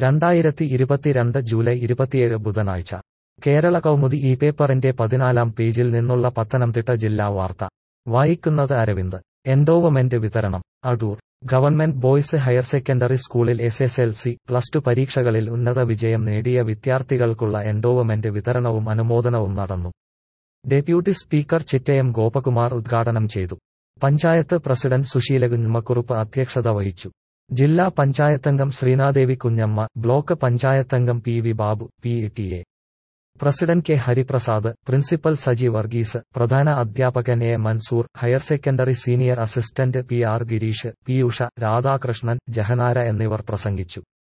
രണ്ടായിരത്തി ഇരുപത്തിരണ്ട് ജൂലൈ ഇരുപത്തിയേഴ് ബുധനാഴ്ച കേരള കൗമുദി ഈ പേപ്പറിന്റെ പതിനാലാം പേജിൽ നിന്നുള്ള പത്തനംതിട്ട ജില്ലാ വാർത്ത വായിക്കുന്നത് അരവിന്ദ് എൻഡോവമെന്റ് വിതരണം Adoor government boys higher secondary സ്കൂളിൽ S S L C plus two പരീക്ഷകളിൽ ഉന്നത വിജയം നേടിയ വിദ്യാർത്ഥികൾക്കുള്ള എൻഡോവമെന്റ് വിതരണവും അനുമോദനവും നടന്നു ഡെപ്യൂട്ടി സ്പീക്കർ ചിറ്റയം ഗോപകുമാർ ഉദ്ഘാടനം ചെയ്തു പഞ്ചായത്ത് പ്രസിഡന്റ് സുശീല കുഞ്ഞമ്മക്കുറുപ്പ് അധ്യക്ഷത വഹിച്ചു ജില്ലാ പഞ്ചായത്തംഗം ശ്രീനാദേവി കുഞ്ഞമ്മ ബ്ലോക്ക് പഞ്ചായത്തംഗം P V Babu P T A president K Hariprasad principal Saji Varghese പ്രധാന അധ്യാപകൻ A Mansoor higher secondary senior assistant P R Gireesh P Usha Radhakrishnan Jahanara എന്നിവർ പ്രസംഗിച്ചു